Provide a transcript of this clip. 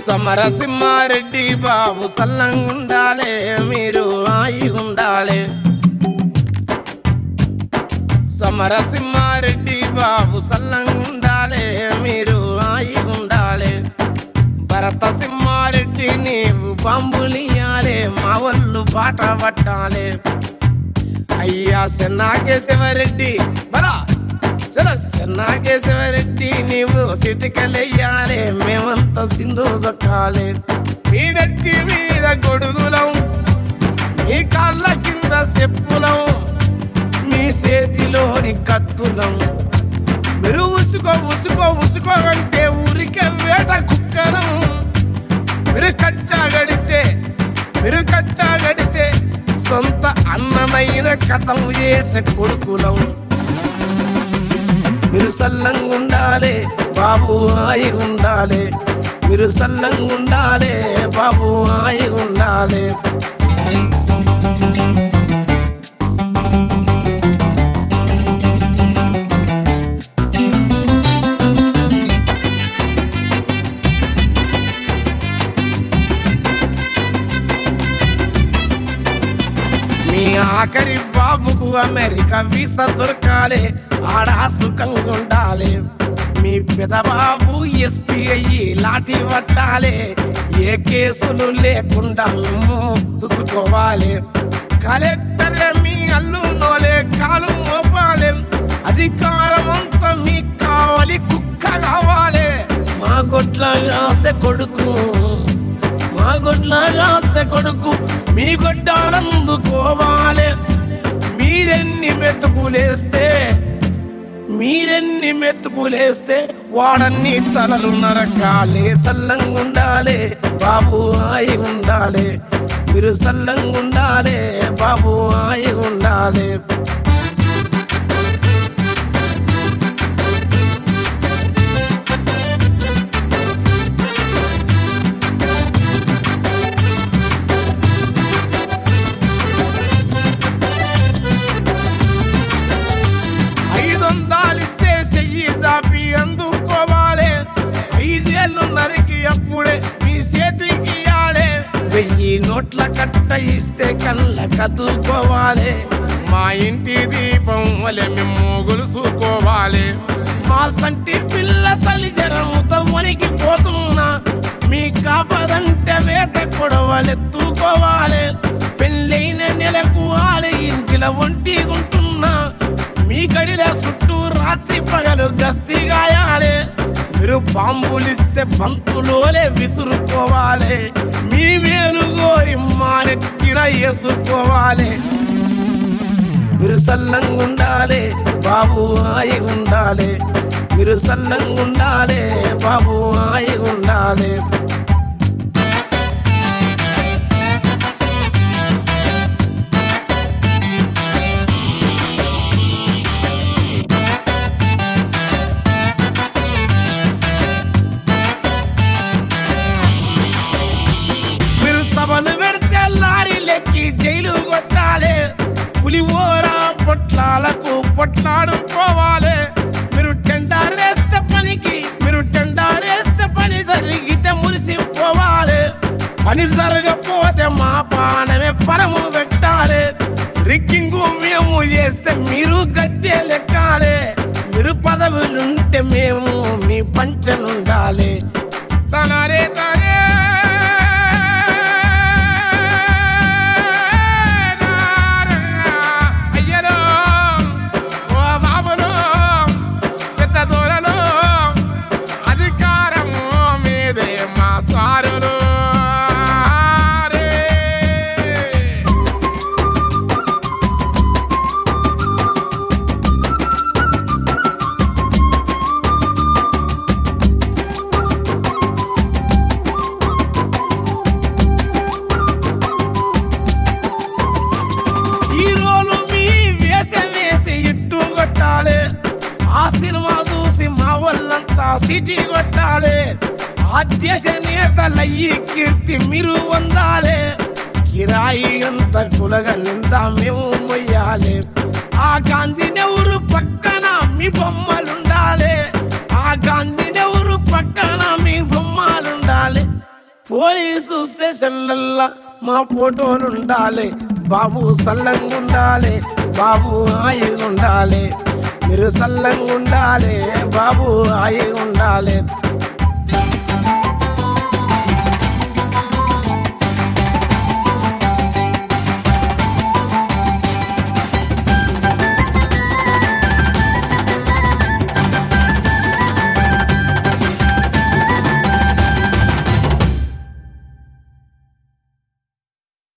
సమరసింహారెడ్డి బాబు సల్లంగుండాలే మీరు ఆయిగుండాలే సమరసింహారెడ్డి బాబు సల్లంగుండాలే మీరు ఆయిగుండాలే భరత సింహారెడ్డి నీవు బాంబులియాలే మా ఒళ్ళు బాట పట్టాలే అయ్యా చెన్నాకేశవరెడ్డి బలా చలో చెన్నాకేశవరెడ్డి నీవు సిటికలెయ్యాలే మేమంతా సింధు దొక్కాలే మీ నెత్తి మీద గొడుగులం మీ కాళ్ళ కింద చెప్పులం మీ చేతిలోని కత్తులం మీరు ఉసుకో ఉసుకో ఉసుకో అంటే ఊరికే వేట కుక్కలం మీరు కచ్చా గడితే మీరు కచ్చా గడితే సొంత అన్నమైన కథం చేసే కొడుకులం మీరు సల్లంగా ఉండాలి బాబు హాయి ఉండాలి మీరు సల్లంగా ఉండాలి బాబు హాయి ఉండాలి మీ ఆఖరి బాబుకు అమెరికా వీసా దొరకాలి ఆడ సుఖంగా ఉండాలి మీ పెదబాబు ఎస్పీ అయ్యి లాఠీ పట్టాలి ఏ కేసులు లేకుండా మేము చూసుకోవాలి కలెక్టరే మీ అల్లు నోలే కాలు మోపాలి అధికారం అంతా మీకు కావాలి కుక్క కావాలి మా గొడ్ల ఆశ కొడుకు మా గొడ్లాగా ఆశ కొడుకు మీ గొడ్డాలందుకోవాలి మీరెన్ని మెతుకులేస్తే మీరెన్ని మెతుకులేస్తే వాడన్ని తలలు నరకాలే సల్లంగా ఉండాలి బాబు హాయి ఉండాలి మీరు సల్లంగా ఉండాలి బాబు హాయి ఉండాలి ఐదొందాలిస్తే చెయ్యి చాపి అందుకోవాలి ఐదేళ్ళు నరికి అప్పుడే మీ చేతికి ఇయ్యాలి వెయ్యి నోట్ల కట్ట ఇస్తే కళ్ళ కదుకోవాలి మా ఇంటి దీపం వలె మేము గొలుసుకోవాలి మా సంటి పిల్ల సలిజరంతో వణికి పోతున్నా మీ కాపదంటే వేట కొడవలెత్తుకోవాలి పెళ్ళైన నెలకు ఆలే ఇంటిలో ఒంటి ఉంటున్నా మీ గడిల చుట్టూ రాత్రి పగలు గస్తీ గాయాలే మీరు బాంబులిస్తే బంతులోలే విసురుకోవాలి మీ మేలు గోరి మానెత్తిన వేసుకోవాలి మీరు సల్లంగా ఉండాలి బాబు హాయి ఉండాలి మీరు సల్లంగా ఉండాలి బాబు హాయి ఉండాలి మీరు సభలు పెడితే లారీ లెక్కి జైలు కొట్టాలి పులివోరా పొట్లాలకు పొట్లాడుకోవాలి మీరు టెండర్ వేస్తే పనికి మీరు టెండర్ వేస్తే పని జరిగితే మురిసిపోవాలి పని జరగపోతే మా పానమే పరము పెట్టాలి రిక్కింగు మేము చేస్తే మీరు గద్దె లెక్కాలి మీరు పదవులుంటే మేము మీ పంచనుండాలి తనరే తనే అయ్యలో ఓ బాబులో పెద్ద దూరలో అధికారము మీదే మా సారులు రే. హీరోలు మీ వేసే వేసి ఇట్టు కొట్టాలి ఆ సినిమా చూసి మా వాళ్ళంతా సిటీ కొట్టాలి ఆ దేశ నేతలయ్యి కీర్తి మీరు పొందాలి కిరాయి అంత కులగా నిందా మేము మొయ్యాలి ఆ గాంధీ నెవరు పక్కన మీ బొమ్మలుండాలి ఆ గాంధీ నెవరు పక్కన మీ బొమ్మలుండాలి పోలీసు స్టేషన్లల్లా మా ఫోటోలు ఉండాలి బాబు సల్లంగా ఉండాలి బాబు హాయిగా ఉండాలి మీరు సల్లంగా ఉండాలి బాబు హాయిగా ఉండాలి